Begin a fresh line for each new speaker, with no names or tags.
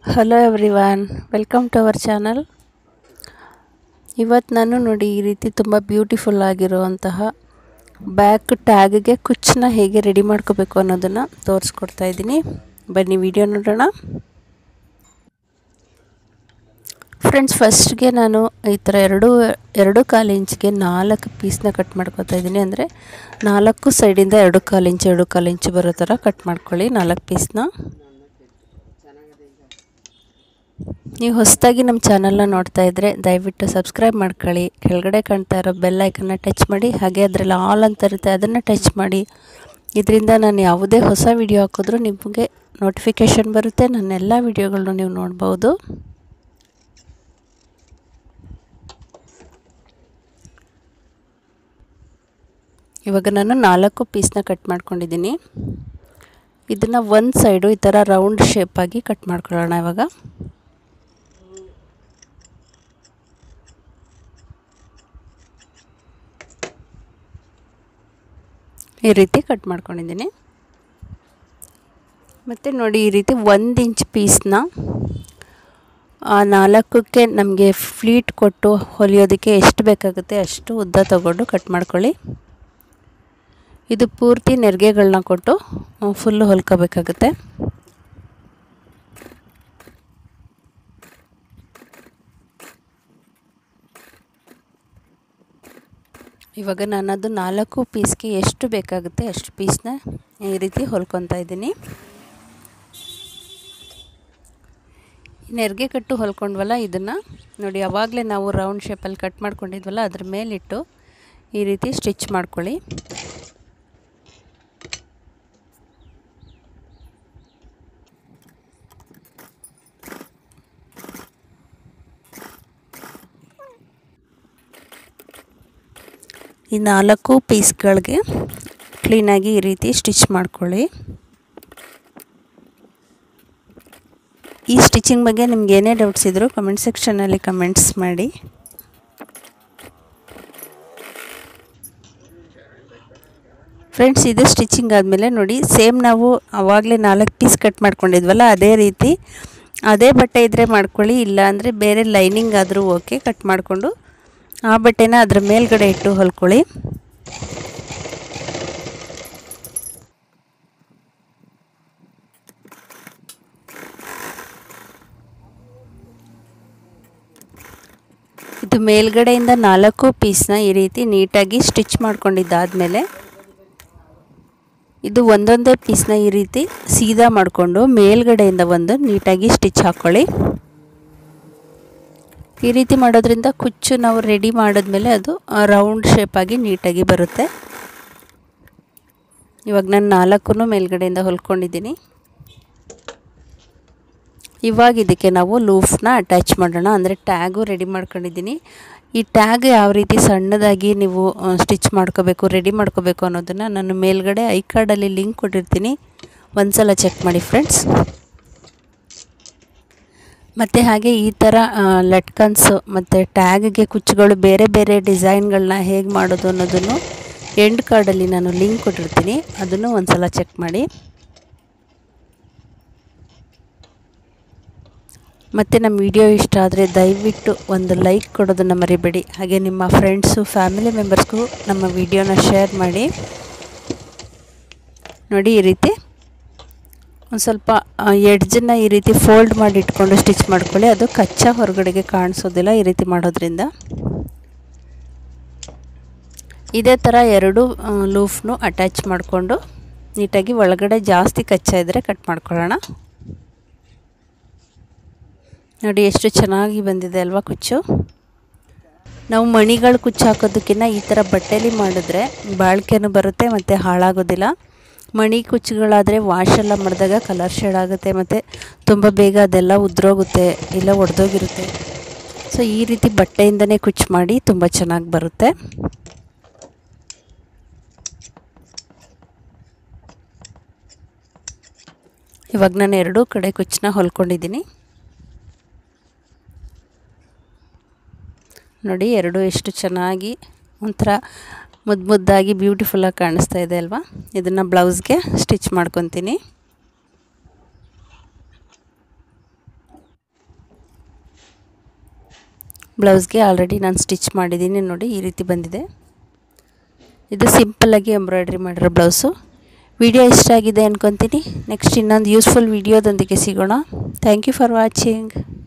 hello everyone welcome to our channel ಇವತ್ತು ನಾನು ನೋಡಿ ಈ ರೀತಿ ತುಂಬ ಬ್ಯೂಟಿಫುಲ್ ಆಗಿರುವಂತಹ ಬ್ಯಾಕ್ ಟ್ಯಾಗ್ಗೆ ಕುಚ್ಚನ್ನ ಹೇಗೆ ರೆಡಿ ಮಾಡ್ಕೋಬೇಕು ಅನ್ನೋದನ್ನು ತೋರಿಸ್ಕೊಡ್ತಾ ಇದ್ದೀನಿ ಬನ್ನಿ ವಿಡಿಯೋ ನೋಡೋಣ ಫ್ರೆಂಡ್ಸ್ ಫಸ್ಟ್ಗೆ ನಾನು ಈ ಥರ ಎರಡು ಎರಡು ಕಾಲು ಇಂಚ್ಗೆ ನಾಲ್ಕು ಪೀಸ್ನ ಕಟ್ ಮಾಡ್ಕೊತಾ ಇದ್ದೀನಿ ಅಂದರೆ ನಾಲ್ಕು ಸೈಡಿಂದ ಎರಡು ಕಾಲು ಇಂಚು ಎರಡು ಕಾಲು ಇಂಚು ಬರೋ ಥರ ಕಟ್ ಮಾಡ್ಕೊಳ್ಳಿ ನಾಲ್ಕು ಪೀಸ್ನ ನೀವು ಹೊಸದಾಗಿ ನಮ್ಮ ಚಾನಲ್ನ ನೋಡ್ತಾ ಇದ್ದರೆ ದಯವಿಟ್ಟು ಸಬ್ಸ್ಕ್ರೈಬ್ ಮಾಡ್ಕೊಳ್ಳಿ ಕೆಳಗಡೆ ಕಾಣ್ತಾ ಇರೋ ಬೆಲ್ ಐಕನ್ನ ಟಚ್ ಮಾಡಿ ಹಾಗೆ ಅದರಲ್ಲಿ ಆಲ್ ಅಂತ ಇರುತ್ತೆ ಅದನ್ನು ಟಚ್ ಮಾಡಿ ಇದರಿಂದ ನಾನು ಯಾವುದೇ ಹೊಸ ವಿಡಿಯೋ ಹಾಕಿದ್ರೂ ನಿಮಗೆ ನೋಟಿಫಿಕೇಷನ್ ಬರುತ್ತೆ ನನ್ನ ಎಲ್ಲ ವಿಡಿಯೋಗಳನ್ನೂ ನೀವು ನೋಡ್ಬೋದು ಇವಾಗ ನಾನು ನಾಲ್ಕು ಪೀಸ್ನ ಕಟ್ ಮಾಡ್ಕೊಂಡಿದ್ದೀನಿ ಇದನ್ನು ಒಂದು ಸೈಡು ಈ ಥರ ರೌಂಡ್ ಶೇಪಾಗಿ ಕಟ್ ಮಾಡ್ಕೊಳ್ಳೋಣ ಇವಾಗ ಈ ರೀತಿ ಕಟ್ ಮಾಡ್ಕೊಂಡಿದ್ದೀನಿ ಮತ್ತು ನೋಡಿ ಈ ರೀತಿ ಒಂದು ಇಂಚ್ ಪೀಸ್ನ ಆ ನಾಲ್ಕಕ್ಕೆ ನಮಗೆ ಫ್ಲೀಟ್ ಕೊಟ್ಟು ಹೊಲಿಯೋದಕ್ಕೆ ಎಷ್ಟು ಬೇಕಾಗುತ್ತೆ ಅಷ್ಟು ಉದ್ದ ತಗೊಂಡು ಕಟ್ ಮಾಡ್ಕೊಳ್ಳಿ ಇದು ಪೂರ್ತಿ ನೆರಿಗೆಗಳನ್ನ ಕೊಟ್ಟು ಫುಲ್ಲು ಹೊಲ್ಕೋಬೇಕಾಗುತ್ತೆ ಇವಾಗ ನಾನು ಅದು ನಾಲ್ಕು ಪೀಸ್ಗೆ ಎಷ್ಟು ಬೇಕಾಗುತ್ತೆ ಅಷ್ಟು ಪೀಸ್ನ ಈ ರೀತಿ ಹೊಲ್ಕೊತಾ ಇದ್ದೀನಿ ನೆರಿಗೆ ಕಟ್ಟು ಹೊಲ್ಕೊಂಡ್ವಲ್ಲ ಇದನ್ನು ನೋಡಿ ಆವಾಗಲೇ ನಾವು ರೌಂಡ್ ಶೇಪಲ್ಲಿ ಕಟ್ ಮಾಡ್ಕೊಂಡಿದ್ವಲ್ಲ ಅದ್ರ ಮೇಲಿಟ್ಟು ಈ ರೀತಿ ಸ್ಟಿಚ್ ಮಾಡ್ಕೊಳ್ಳಿ ಈ ನಾಲ್ಕು ಪೀಸ್ಗಳಿಗೆ ಕ್ಲೀನಾಗಿ ಈ ರೀತಿ ಸ್ಟಿಚ್ ಮಾಡ್ಕೊಳ್ಳಿ ಈ ಸ್ಟಿಚಿಂಗ್ ಬಗ್ಗೆ ನಿಮ್ಗೆ ಏನೇ ಡೌಟ್ಸ್ ಇದ್ದರೂ ಕಮೆಂಟ್ ಸೆಕ್ಷನಲ್ಲಿ ಕಮೆಂಟ್ಸ್ ಮಾಡಿ ಫ್ರೆಂಡ್ಸ್ ಇದು ಸ್ಟಿಚಿಂಗ್ ಆದಮೇಲೆ ನೋಡಿ ಸೇಮ್ ನಾವು ಆವಾಗಲೇ ನಾಲ್ಕು ಪೀಸ್ ಕಟ್ ಮಾಡ್ಕೊಂಡಿದ್ವಲ್ಲ ಅದೇ ರೀತಿ ಅದೇ ಬಟ್ಟೆ ಇದ್ದರೆ ಮಾಡ್ಕೊಳ್ಳಿ ಇಲ್ಲ ಅಂದರೆ ಬೇರೆ ಲೈನಿಂಗ್ ಆದರೂ ಓಕೆ ಕಟ್ ಮಾಡಿಕೊಂಡು ಆ ಬಟ್ಟೆನ ಅದ್ರ ಮೇಲ್ಗಡೆ ಇಟ್ಟು ಹೊಲ್ಕೊಳ್ಳಿ ಇದು ಮೇಲ್ಗಡೆಯಿಂದ ನಾಲ್ಕು ಪೀಸ್ನ ಈ ರೀತಿ ನೀಟಾಗಿ ಸ್ಟಿಚ್ ಮಾಡ್ಕೊಂಡಿದ್ದಾದಮೇಲೆ ಇದು ಒಂದೊಂದೇ ಪೀಸ್ನ ಈ ರೀತಿ ಸೀದಾ ಮಾಡಿಕೊಂಡು ಮೇಲ್ಗಡೆಯಿಂದ ಒಂದು ನೀಟಾಗಿ ಸ್ಟಿಚ್ ಹಾಕ್ಕೊಳ್ಳಿ ಈ ರೀತಿ ಮಾಡೋದ್ರಿಂದ ಕುಚ್ಚು ನಾವು ರೆಡಿ ಮಾಡಿದ್ಮೇಲೆ ಅದು ರೌಂಡ್ ಶೇಪಾಗಿ ನೀಟಾಗಿ ಬರುತ್ತೆ ಇವಾಗ ನಾನು ನಾಲ್ಕು ಮೇಲ್ಗಡೆಯಿಂದ ಹೊಲ್ಕೊಂಡಿದ್ದೀನಿ ಇವಾಗ ಇದಕ್ಕೆ ನಾವು ಲೂಫ್ನ ಅಟ್ಯಾಚ್ ಮಾಡೋಣ ಅಂದರೆ ಟ್ಯಾಗು ರೆಡಿ ಮಾಡ್ಕೊಂಡಿದ್ದೀನಿ ಈ ಟ್ಯಾಗ್ ಯಾವ ರೀತಿ ಸಣ್ಣದಾಗಿ ನೀವು ಸ್ಟಿಚ್ ಮಾಡ್ಕೋಬೇಕು ರೆಡಿ ಮಾಡ್ಕೋಬೇಕು ಅನ್ನೋದನ್ನು ನಾನು ಮೇಲ್ಗಡೆ ಐ ಕಾರ್ಡಲ್ಲಿ ಲಿಂಕ್ ಕೊಟ್ಟಿರ್ತೀನಿ ಒಂದು ಸಲ ಚೆಕ್ ಮಾಡಿ ಫ್ರೆಂಡ್ಸ್ ಮತ್ತು ಹಾಗೆ ಈ ಥರ ಲಟ್ಕನ್ಸು ಮತ್ತು ಟ್ಯಾಗ್ಗೆ ಕುಚ್ಚುಗಳು ಬೇರೆ ಬೇರೆ ಡಿಸೈನ್ಗಳನ್ನ ಹೇಗೆ ಮಾಡೋದು ಅನ್ನೋದನ್ನು ಎಂಡ್ ಕಾರ್ಡಲ್ಲಿ ನಾನು ಲಿಂಕ್ ಕೊಟ್ಟಿರ್ತೀನಿ ಅದನ್ನು ಒಂದು ಸಲ ಚೆಕ್ ಮಾಡಿ ಮತ್ತು ನಮ್ಮ ವಿಡಿಯೋ ಇಷ್ಟ ಆದರೆ ದಯವಿಟ್ಟು ಒಂದು ಲೈಕ್ ಕೊಡೋದನ್ನು ಮರಿಬೇಡಿ ಹಾಗೆ ನಿಮ್ಮ ಫ್ರೆಂಡ್ಸು ಫ್ಯಾಮಿಲಿ ಮೆಂಬರ್ಸ್ಗೂ ನಮ್ಮ ವಿಡಿಯೋನ ಶೇರ್ ಮಾಡಿ ನೋಡಿ ಈ ರೀತಿ ಒಂದು ಸ್ವಲ್ಪ ಎಡ್ಜನ್ನು ಈ ರೀತಿ ಫೋಲ್ಡ್ ಮಾಡಿ ಇಟ್ಕೊಂಡು ಸ್ಟಿಚ್ ಮಾಡ್ಕೊಳ್ಳಿ ಅದು ಕಚ್ಚಾ ಹೊರಗಡೆಗೆ ಕಾಣಿಸೋದಿಲ್ಲ ಈ ರೀತಿ ಮಾಡೋದ್ರಿಂದ ಇದೇ ಥರ ಎರಡು ಲೂಫ್ನು ಅಟ್ಯಾಚ್ ಮಾಡಿಕೊಂಡು ನೀಟಾಗಿ ಒಳಗಡೆ ಜಾಸ್ತಿ ಕಚ್ಚಾ ಇದ್ದರೆ ಕಟ್ ಮಾಡ್ಕೊಳ್ಳೋಣ ನೋಡಿ ಎಷ್ಟು ಚೆನ್ನಾಗಿ ಬಂದಿದೆ ಅಲ್ವಾ ಕುಚ್ಚು ನಾವು ಮಣಿಗಳು ಕುಚ್ಚು ಹಾಕೋದಕ್ಕಿಂತ ಈ ಥರ ಬಟ್ಟೆಲಿ ಮಾಡಿದ್ರೆ ಬಾಳಿಕೆನೂ ಬರುತ್ತೆ ಮತ್ತು ಹಾಳಾಗೋದಿಲ್ಲ ಮಣಿ ಕುಚ್ಚುಗಳಾದರೆ ವಾಶೆಲ್ಲ ಮಾಡಿದಾಗ ಕಲರ್ ಶೇಡ್ ಆಗುತ್ತೆ ಮತ್ತು ತುಂಬ ಬೇಗ ಅದೆಲ್ಲ ಉದ್ರೋಗುತ್ತೆ ಇಲ್ಲ ಒಡೆದೋಗಿರುತ್ತೆ ಸೊ ಈ ರೀತಿ ಬಟ್ಟೆಯಿಂದನೇ ಕುಚ್ಚು ಮಾಡಿ ತುಂಬ ಚೆನ್ನಾಗಿ ಬರುತ್ತೆ ಇವಾಗ ನಾನು ಎರಡೂ ಕಡೆ ಕುಚ್ಚನ್ನ ಹೊಲ್ಕೊಂಡಿದ್ದೀನಿ ನೋಡಿ ಎರಡು ಎಷ್ಟು ಚೆನ್ನಾಗಿ ಒಂಥರ ಮುದ್ದು ಮುದ್ದಾಗಿ ಬ್ಯೂಟಿಫುಲ್ಲಾಗಿ ಕಾಣಿಸ್ತಾ ಇದೆ ಅಲ್ವಾ ಇದನ್ನು ಬ್ಲೌಸ್ಗೆ ಸ್ಟಿಚ್ ಮಾಡ್ಕೊತೀನಿ ಬ್ಲೌಸ್ಗೆ ಆಲ್ರೆಡಿ ನಾನು ಸ್ಟಿಚ್ ಮಾಡಿದ್ದೀನಿ ನೋಡಿ ಈ ರೀತಿ ಬಂದಿದೆ ಇದು ಸಿಂಪಲ್ಲಾಗಿ ಎಂಬ್ರಾಯ್ಡ್ರಿ ಮಾಡಿರೋ ಬ್ಲೌಸು ವಿಡಿಯೋ ಇಷ್ಟ ಆಗಿದೆ ಅಂದ್ಕೊತೀನಿ ನೆಕ್ಸ್ಟ್ ಇನ್ನೊಂದು ಯೂಸ್ಫುಲ್ ವಿಡಿಯೋದೊಂದಿಗೆ ಸಿಗೋಣ ಥ್ಯಾಂಕ್ ಯು ಫಾರ್ ವಾಚಿಂಗ್